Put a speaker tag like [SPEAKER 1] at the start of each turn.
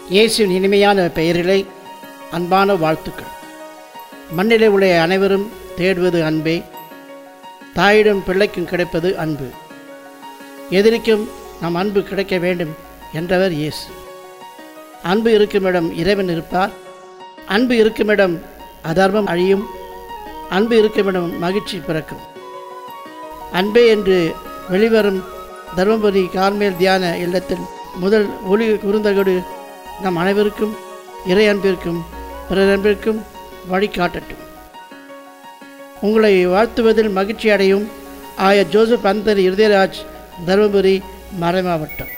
[SPEAKER 1] இயேசுவின் இனிமையான பெயரிலே அன்பான வாழ்த்துக்கள் மண்ணிலே உள்ள அனைவரும் தேடுவது அன்பே தாயிடம் பிள்ளைக்கும் கிடைப்பது அன்பு எதிரிக்கும் நம் அன்பு கிடைக்க வேண்டும் என்றவர் இயேசு அன்பு இருக்குமிடம் இறைவன் இருப்பார் அன்பு இருக்குமிடம் அதர்மம் அழியும் அன்பு இருக்குமிடம் மகிழ்ச்சி பிறக்கும் அன்பே என்று வெளிவரும் தர்மபுரி கார்மேல் தியான இல்லத்தில் முதல் ஒளி குறுந்தகடு நம் அனைவருக்கும் இறை அன்பிற்கும் பிறர் அன்பிற்கும் வழிகாட்டட்டும் உங்களை வாழ்த்துவதில் மகிழ்ச்சி அடையும் ஆய ஜோசப் அந்தரி இருதயராஜ் தருமபுரி மறைமாவட்டம்